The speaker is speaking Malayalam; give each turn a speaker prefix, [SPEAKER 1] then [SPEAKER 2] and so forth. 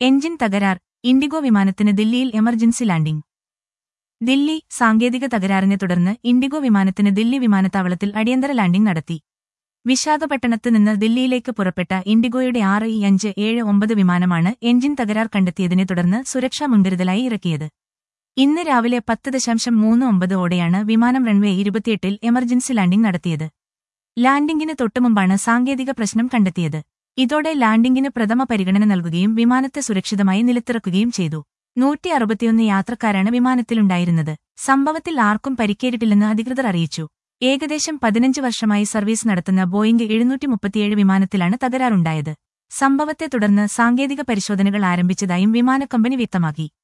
[SPEAKER 1] എഞ്ചിൻ തകരാർ ഇൻഡിഗോ വിമാനത്തിന് ദില്ലിയിൽ എമർജൻസി ലാൻഡിംഗ് ദില്ലി സാങ്കേതിക തകരാറിനെ തുടർന്ന് ഇൻഡിഗോ വിമാനത്തിന് ദില്ലി വിമാനത്താവളത്തിൽ അടിയന്തര ലാൻഡിംഗ് നടത്തി വിശാഖപട്ടണത്ത് നിന്ന് ദില്ലിയിലേക്ക് പുറപ്പെട്ട ഇൻഡിഗോയുടെ ആറ് ഇ അഞ്ച് ഏഴ് ഒമ്പത് വിമാനമാണ് എഞ്ചിൻ തകരാർ കണ്ടെത്തിയതിനെ തുടർന്ന് സുരക്ഷാ മുൻകരുതലായി ഇറക്കിയത് ഇന്ന് രാവിലെ പത്ത് ദശാംശം മൂന്ന് ഒമ്പത് ഓടെയാണ് വിമാനം റൺവേ ഇരുപത്തിയെട്ടിൽ എമർജൻസി ലാൻഡിംഗ് നടത്തിയത് ലാൻഡിംഗിന് തൊട്ടുമുമ്പാണ് സാങ്കേതിക പ്രശ്നം കണ്ടെത്തിയത് ഇതോടെ ലാൻഡിംഗിന് പ്രഥമ പരിഗണന നൽകുകയും വിമാനത്തെ സുരക്ഷിതമായി നിലത്തിറക്കുകയും ചെയ്തു നൂറ്റി അറുപത്തിയൊന്ന് യാത്രക്കാരാണ് വിമാനത്തിലുണ്ടായിരുന്നത് സംഭവത്തിൽ ആർക്കും പരിക്കേറ്റിട്ടില്ലെന്ന് അധികൃതർ അറിയിച്ചു ഏകദേശം പതിനഞ്ച് വർഷമായി സർവീസ് നടത്തുന്ന ബോയിംഗ് എഴുന്നൂറ്റി മുപ്പത്തിയേഴ് വിമാനത്തിലാണ് തകരാറുണ്ടായത് സംഭവത്തെ തുടർന്ന് സാങ്കേതിക പരിശോധനകൾ ആരംഭിച്ചതായും വിമാനക്കമ്പനി വ്യക്തമാക്കി